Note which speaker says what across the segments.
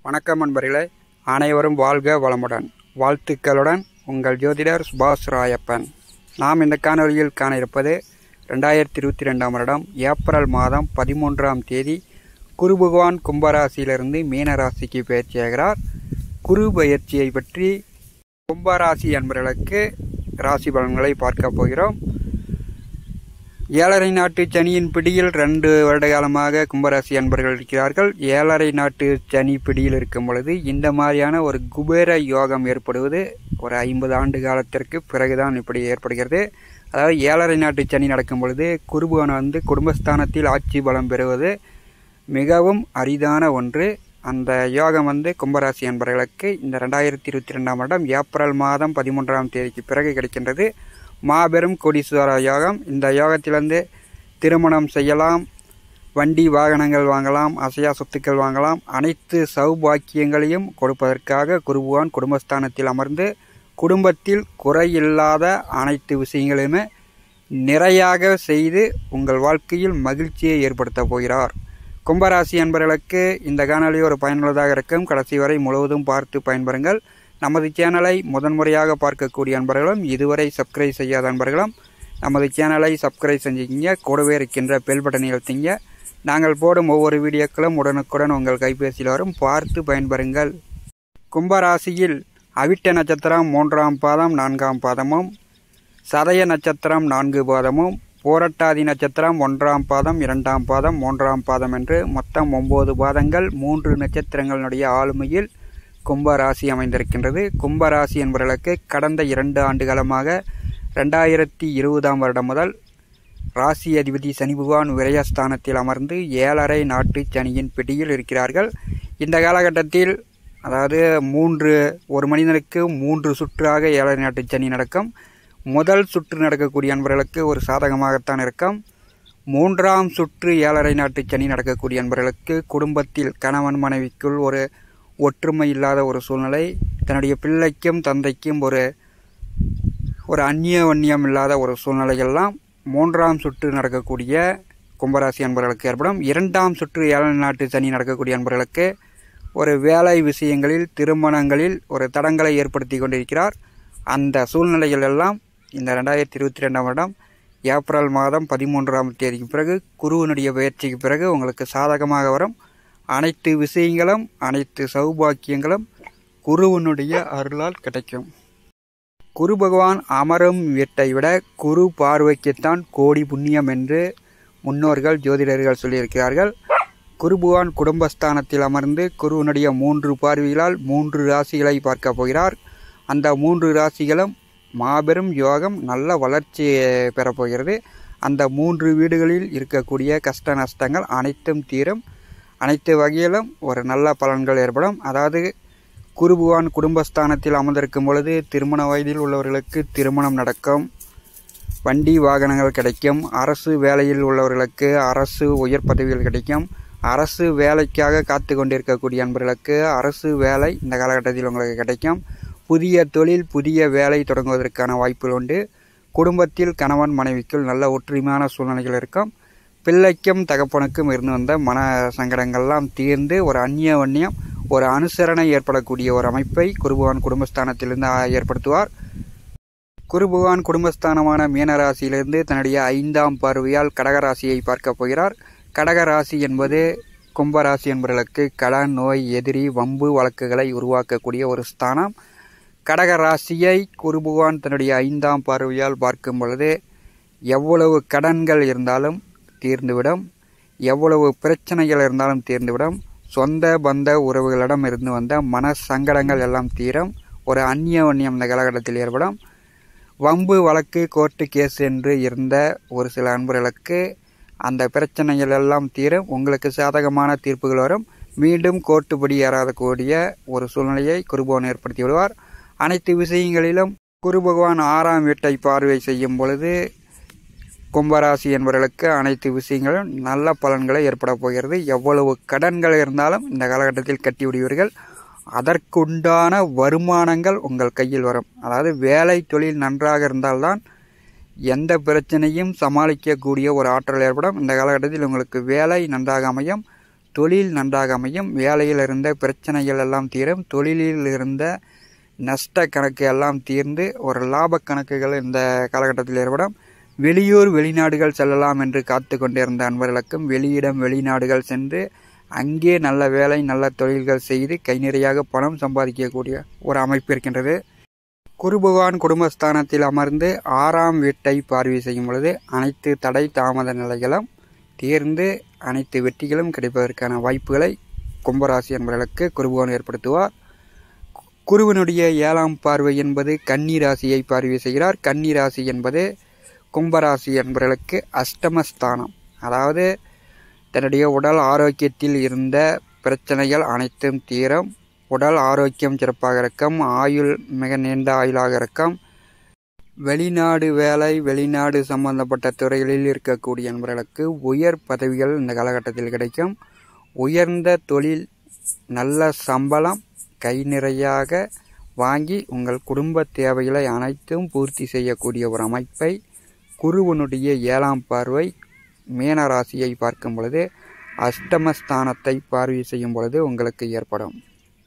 Speaker 1: வணக்கம் நண்பர்களே அனைவரும் வாழ்க வளமுடன் வாழ்த்துக்களுடன் உங்கள் ஜோதிடர் சுபாஷ் ராயப்பன் நாம் இந்த காணொளியில் காண இருப்பது ரெண்டாயிரத்தி இருபத்தி ரெண்டாம் வருடம் ஏப்ரல் மாதம் பதிமூன்றாம் தேதி குரு பகவான் கும்பராசியிலிருந்து மீன ராசிக்கு பயிற்சியாகிறார் குரு பயிற்சியை பற்றி கும்பராசி என்பவர்களுக்கு ராசி பலன்களை பார்க்க போகிறோம் ஏழரை நாட்டு சனியின் பிடியில் ரெண்டு வருட காலமாக கும்பராசி அன்பர்கள் இருக்கிறார்கள் ஏழரை நாட்டு சனி பிடியில் இருக்கும் பொழுது இந்த மாதிரியான ஒரு குபேர யோகம் ஏற்படுவது ஒரு ஐம்பது ஆண்டு காலத்திற்கு பிறகுதான் இப்படி ஏற்படுகிறது அதாவது ஏழரை நாட்டு சனி நடக்கும் பொழுது குருபவன் வந்து குடும்பஸ்தானத்தில் ஆட்சி பலம் பெறுவது மிகவும் அரிதான ஒன்று அந்த யோகம் வந்து கும்பராசி அன்பர்களுக்கு இந்த ரெண்டாயிரத்தி இருபத்தி ரெண்டாம் வருடம் ஏப்ரல் மாதம் பதிமூன்றாம் தேதிக்கு பிறகு கிடைக்கின்றது மாபெரும் கோடீஸ்வர யோகம் இந்த யோகத்திலிருந்து திருமணம் செய்யலாம் வண்டி வாகனங்கள் வாங்கலாம் அசையா சொத்துக்கள் வாங்கலாம் அனைத்து சௌபாக்கியங்களையும் கொடுப்பதற்காக குருபுவான் குடும்பஸ்தானத்தில் அமர்ந்து குடும்பத்தில் குறையில்லாத அனைத்து விஷயங்களையுமே நிறையாக செய்து உங்கள் வாழ்க்கையில் மகிழ்ச்சியை ஏற்படுத்தப் போகிறார் கும்பராசி என்பவர்களுக்கு இந்த காணொலி ஒரு பயனுள்ளதாக இருக்கும் கடைசி வரை முழுவதும் பார்த்து பயன்பெறுங்கள் நமது சேனலை முதன்முறையாக பார்க்கக்கூடிய அன்பர்களும் இதுவரை சப்ஸ்கிரைப் செய்யாத அன்பர்களும் நமது சேனலை சப்ஸ்கிரைப் செஞ்சுக்கிங்க கூடவே இருக்கின்ற பெல் பட்டனை அழுத்திங்க நாங்கள் போடும் ஒவ்வொரு வீடியோக்களும் உடனுக்குடன் உங்கள் கைபேசியில் வரும் பார்த்து பயன்பெறுங்கள் கும்பராசியில் அவிட்ட நட்சத்திரம் மூன்றாம் பாதம் நான்காம் பாதமும் சதய நட்சத்திரம் நான்கு பாதமும் போரட்டாதி நட்சத்திரம் ஒன்றாம் பாதம் இரண்டாம் பாதம் மூன்றாம் பாதம் என்று மொத்தம் ஒன்பது பாதங்கள் மூன்று நட்சத்திரங்களுடைய ஆளுமையில் கும்பராசி அமைந்திருக்கின்றது கும்பராசி என்பவர்களுக்கு கடந்த இரண்டு ஆண்டு காலமாக ரெண்டாயிரத்தி இருபதாம் வருடம் முதல் ராசி அதிபதி சனி பகவான் விரயஸ்தானத்தில் அமர்ந்து ஏழரை நாட்டு சனியின் பிடியில் இருக்கிறார்கள் இந்த காலகட்டத்தில் அதாவது மூன்று ஒரு மனிதனுக்கு மூன்று சுற்றாக ஏழரை நாட்டு சனி நடக்கும் முதல் சுற்று நடக்கக்கூடிய அன்பர்களுக்கு ஒரு சாதகமாகத்தான் இருக்கும் மூன்றாம் சுற்று ஏழரை நாட்டு சனி நடக்கக்கூடிய அன்பர்களுக்கு குடும்பத்தில் கணவன் மனைவிக்குள் ஒரு ஒற்றுமை இல்லாத ஒரு சூழ்நிலை தன்னுடைய பிள்ளைக்கும் தந்தைக்கும் ஒரு ஒரு அந்நிய வன்னியம் இல்லாத ஒரு சூழ்நிலையெல்லாம் மூன்றாம் சுற்று நடக்கக்கூடிய கும்பராசி அன்பர்களுக்கு ஏற்படும் இரண்டாம் சுற்று ஏழரை நாட்டு சனி நடக்கக்கூடிய அன்பர்களுக்கு ஒரு வேலை விஷயங்களில் திருமணங்களில் ஒரு தடங்களை ஏற்படுத்தி கொண்டிருக்கிறார் அந்த சூழ்நிலைகள் எல்லாம் இந்த ரெண்டாயிரத்தி இருபத்தி ரெண்டாம் வருடம் ஏப்ரல் மாதம் பதிமூன்றாம் தேதிக்கு பிறகு குருவினுடைய பயிற்சிக்கு பிறகு உங்களுக்கு சாதகமாக வரும் அனைத்து விஷயங்களும் அனைத்து சௌபாக்கியங்களும் குருவனுடைய அருளால் கிடைக்கும் குரு பகவான் அமரும் வீட்டை விட குரு பார்வைக்குத்தான் கோடி புண்ணியம் என்று முன்னோர்கள் ஜோதிடர்கள் சொல்லியிருக்கிறார்கள் குரு பகவான் குடும்பஸ்தானத்தில் அமர்ந்து குருவனுடைய மூன்று பார்வைகளால் மூன்று ராசிகளை பார்க்க போகிறார் அந்த மூன்று ராசிகளும் மாபெரும் யோகம் நல்ல வளர்ச்சியை பெறப்போகிறது அந்த மூன்று வீடுகளில் இருக்கக்கூடிய கஷ்ட நஷ்டங்கள் அனைத்தும் தீரும் அனைத்து வகையிலும் ஒரு நல்ல பலன்கள் ஏற்படும் அதாவது குருபுவான் குடும்பஸ்தானத்தில் அமர்ந்திருக்கும் பொழுது திருமண வயதில் உள்ளவர்களுக்கு திருமணம் நடக்கும் வண்டி வாகனங்கள் கிடைக்கும் அரசு வேலையில் உள்ளவர்களுக்கு அரசு உயர் பதவிகள் கிடைக்கும் அரசு வேலைக்காக காத்து கொண்டிருக்கக்கூடிய அன்பர்களுக்கு அரசு வேலை இந்த காலகட்டத்தில் உங்களுக்கு கிடைக்கும் புதிய தொழில் புதிய வேலை தொடங்குவதற்கான வாய்ப்புகள் உண்டு குடும்பத்தில் கணவன் மனைவிக்குள் நல்ல ஒற்றுமையான சூழ்நிலைகள் இருக்கும் பிள்ளைக்கும் தகப்பனுக்கும் இருந்து வந்த மன சங்கடங்கள்லாம் தீர்ந்து ஒரு அந்நிய வன்னியம் ஒரு அனுசரணை ஏற்படக்கூடிய ஒரு அமைப்பை குருபவான் குடும்பஸ்தானத்திலிருந்து ஏற்படுத்துவார் குருபவான் குடும்பஸ்தானமான மீனராசியிலிருந்து தன்னுடைய ஐந்தாம் பார்வையால் கடகராசியை பார்க்க போகிறார் கடகராசி என்பது கும்பராசி என்பவர்களுக்கு கடன் நோய் எதிரி வம்பு வழக்குகளை உருவாக்கக்கூடிய ஒரு ஸ்தானம் கடக ராசியை குருபுவான் தன்னுடைய ஐந்தாம் பார்வையால் பார்க்கும் பொழுது எவ்வளவு கடன்கள் இருந்தாலும் தீர்ந்துவிடும் எவ்வளவு பிரச்சனைகள் இருந்தாலும் தீர்ந்துவிடும் சொந்த பந்த உறவுகளிடம் இருந்து வந்த மன சங்கடங்கள் எல்லாம் தீரும் ஒரு அந்நிய வன்னியம் இந்த காலகட்டத்தில் ஏற்படும் வம்பு வழக்கு கோர்ட்டு கேஸ் என்று இருந்த ஒரு சில அன்பர்களுக்கு அந்த பிரச்சனைகள் எல்லாம் தீரும் உங்களுக்கு சாதகமான தீர்ப்புகள் வரும் மீண்டும் கோர்ட்டுப்படி ஏறாதக்கூடிய ஒரு சூழ்நிலையை குருபவன் ஏற்படுத்தி விடுவார் அனைத்து விஷயங்களிலும் குரு பகவான் ஆறாம் வீட்டை பார்வை செய்யும் பொழுது கும்பராசி என்பவர்களுக்கு அனைத்து விஷயங்களும் நல்ல பலன்களை ஏற்பட போகிறது எவ்வளவு கடன்கள் இருந்தாலும் இந்த காலகட்டத்தில் கட்டி விடுவீர்கள் அதற்குண்டான வருமானங்கள் உங்கள் கையில் வரும் அதாவது வேலை தொழில் நன்றாக இருந்தால்தான் எந்த பிரச்சனையும் சமாளிக்கக்கூடிய ஒரு ஆற்றல் ஏற்படும் இந்த காலகட்டத்தில் உங்களுக்கு வேலை நன்றாக அமையும் தொழில் நன்றாக அமையும் வேலையில் இருந்த பிரச்சனைகள் எல்லாம் தீரும் தொழிலில் இருந்த நஷ்ட கணக்கு எல்லாம் தீர்ந்து ஒரு லாப கணக்குகள் இந்த காலகட்டத்தில் ஏற்படும் வெளியூர் வெளிநாடுகள் செல்லலாம் என்று காத்து கொண்டிருந்த அன்பர்களுக்கும் வெளியிடம் வெளிநாடுகள் சென்று அங்கே நல்ல வேலை நல்ல தொழில்கள் செய்து கை நிறையாக பணம் சம்பாதிக்கக்கூடிய ஒரு அமைப்பு இருக்கின்றது குரு பகவான் குடும்பஸ்தானத்தில் அமர்ந்து ஆறாம் வீட்டை பார்வை செய்யும் பொழுது அனைத்து தடை தாமத நிலைகளும் தீர்ந்து அனைத்து வெற்றிகளும் கிடைப்பதற்கான வாய்ப்புகளை கும்பராசி என்பவர்களுக்கு குருபகவான் ஏற்படுத்துவார் குருவனுடைய ஏழாம் பார்வை என்பது கன்னி ராசியை பார்வை செய்கிறார் கன்னி ராசி என்பது கும்பராசி என்பவர்களுக்கு அஷ்டமஸ்தானம் அதாவது தன்னுடைய உடல் ஆரோக்கியத்தில் இருந்த பிரச்சனைகள் அனைத்தும் தீரும் உடல் ஆரோக்கியம் சிறப்பாக இருக்கும் ஆயுள் மிக நீண்ட ஆயுளாக இருக்கும் வெளிநாடு வேலை வெளிநாடு சம்பந்தப்பட்ட துறைகளில் இருக்கக்கூடிய நண்பர்களுக்கு உயர் பதவிகள் இந்த காலகட்டத்தில் கிடைக்கும் உயர்ந்த தொழில் நல்ல சம்பளம் கை நிறையாக வாங்கி உங்கள் குடும்ப தேவைகளை அனைத்தும் பூர்த்தி செய்யக்கூடிய ஒரு அமைப்பை குருவனுடைய ஏழாம் பார்வை மீன ராசியை பார்க்கும் பொழுது அஷ்டமஸ்தானத்தை பார்வை செய்யும் பொழுது உங்களுக்கு ஏற்படும்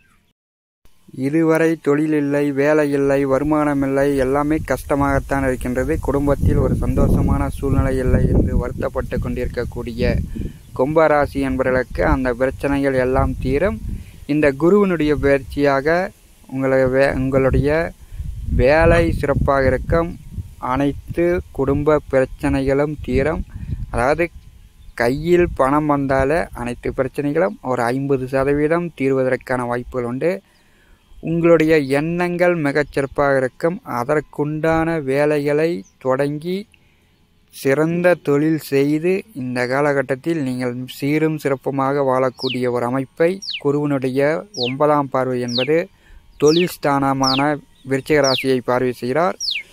Speaker 1: இதுவரை தொழில் இல்லை வேலை இல்லை வருமானம் இல்லை எல்லாமே கஷ்டமாகத்தான் இருக்கின்றது குடும்பத்தில் ஒரு சந்தோஷமான சூழ்நிலை இல்லை என்று வருத்தப்பட்டு கொண்டிருக்கக்கூடிய கும்பராசி என்பவர்களுக்கு அந்த பிரச்சனைகள் எல்லாம் தீரும் இந்த குருவினுடைய பயிற்சியாக உங்களை வே உங்களுடைய வேலை சிறப்பாக இருக்கும் அனைத்து குடும்ப பிரச்சனைகளும் தீரும் அதாவது கையில் பணம் வந்தாலே அனைத்து பிரச்சனைகளும் ஒரு ஐம்பது சதவீதம் தீர்வதற்கான வாய்ப்புகள் உண்டு உங்களுடைய எண்ணங்கள் மிகச்சிறப்பாக இருக்கும் அதற்குண்டான வேலைகளை தொடங்கி சிறந்த தொழில் செய்து இந்த காலகட்டத்தில் நீங்கள் சீரும் சிறப்புமாக வாழக்கூடிய ஒரு அமைப்பை குருவனுடைய ஒன்பதாம் பார்வை என்பது தொழில் ஸ்தானமான விருச்சிக ராசியை பார்வை செய்கிறார்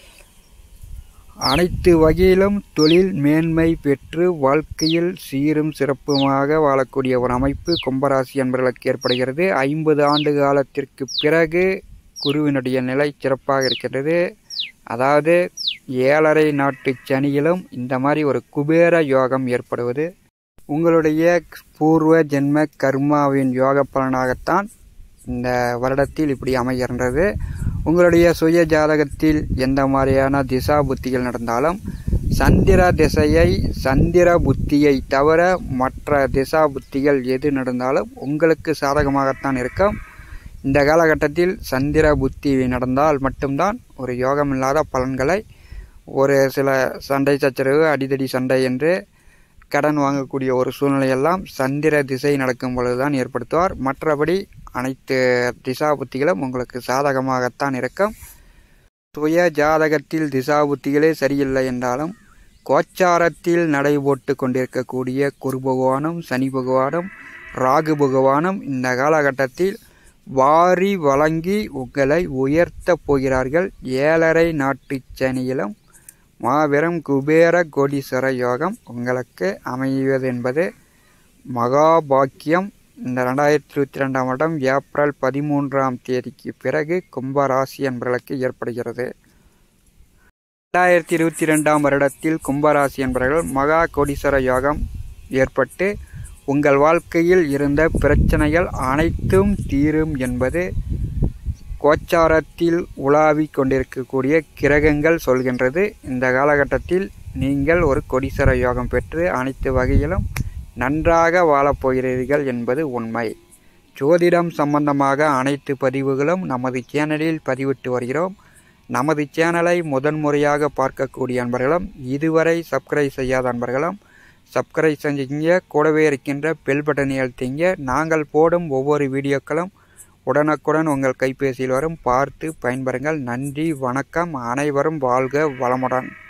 Speaker 1: அனைத்து வகையிலும் தொழில் மேன்மை பெற்று வாழ்க்கையில் சீரும் சிறப்புமாக வாழக்கூடிய ஒரு அமைப்பு கும்பராசி என்பவர்களுக்கு ஏற்படுகிறது ஐம்பது ஆண்டு காலத்திற்கு பிறகு குருவினுடைய நிலை சிறப்பாக இருக்கின்றது அதாவது ஏழரை நாட்டு சனியிலும் இந்த மாதிரி ஒரு குபேர யோகம் ஏற்படுவது உங்களுடைய பூர்வ ஜென்ம கர்மாவின் யோக பலனாகத்தான் இந்த வருடத்தில் இப்படி அமைகின்றது உங்களுடைய சுய ஜாதகத்தில் எந்த மாதிரியான திசா புத்திகள் நடந்தாலும் சந்திர திசையை சந்திர புத்தியை தவிர மற்ற திசா புத்திகள் எது நடந்தாலும் உங்களுக்கு சாதகமாகத்தான் இருக்கும் இந்த காலகட்டத்தில் சந்திர புத்தி நடந்தால் மட்டும்தான் ஒரு யோகமில்லாத பலன்களை ஒரு சில சண்டை சச்சரவு அடிதடி சண்டை என்று கடன் வாங்கக்கூடிய ஒரு சூழ்நிலையெல்லாம் சந்திர திசை நடக்கும் பொழுதுதான் ஏற்படுத்துவார் மற்றபடி அனைத்து திசா புத்திகளும் உங்களுக்கு சாதகமாகத்தான் இருக்கும் சுய ஜாதகத்தில் திசா புத்திகளே சரியில்லை என்றாலும் கோச்சாரத்தில் நடைபோட்டு கொண்டிருக்கக்கூடிய குரு பகவானும் சனி பகவானும் ராகு பகவானும் இந்த காலகட்டத்தில் வாரி வழங்கி உங்களை உயர்த்தப் போகிறார்கள் ஏழரை நாட்டு சனியிலும் மாபெரும் குபேர கோடீஸ்வர யோகம் உங்களுக்கு அமைவது என்பது மகாபாக்கியம் இந்த ரெண்டாயிரத்தி இருபத்தி ரெண்டாம் வருடம் ஏப்ரல் பதிமூன்றாம் தேதிக்கு பிறகு கும்பராசி என்பவர்களுக்கு ஏற்படுகிறது ரெண்டாயிரத்தி இருபத்தி ரெண்டாம் வருடத்தில் கும்பராசி என்பவர்கள் மகா கோடீஸ்வர யோகம் ஏற்பட்டு உங்கள் வாழ்க்கையில் இருந்த பிரச்சனைகள் அனைத்தும் தீரும் என்பது கோச்சாரத்தில் உலாவிக் கொண்டிருக்கக்கூடிய கிரகங்கள் சொல்கின்றது இந்த காலகட்டத்தில் நீங்கள் ஒரு கொடிசர யோகம் பெற்று அனைத்து வகையிலும் நன்றாக வாழப்போகிறீர்கள் என்பது உண்மை ஜோதிடம் சம்பந்தமாக அனைத்து பதிவுகளும் நமது சேனலில் பதிவிட்டு வருகிறோம் நமது சேனலை முதன்முறையாக பார்க்கக்கூடிய அன்பர்களும் இதுவரை சப்ஸ்கிரைப் செய்யாத அன்பர்களும் சப்ஸ்கிரைப் செஞ்சீங்க கூடவே இருக்கின்ற பெல் பட்டனை அழுத்திங்க நாங்கள் போடும் ஒவ்வொரு வீடியோக்களும் உடனுக்குடன் உங்கள் கைபேசியில் வரும் பார்த்து பயன்பெறுங்கள் நன்றி வணக்கம் அனைவரும் வாழ்க வளமுடன்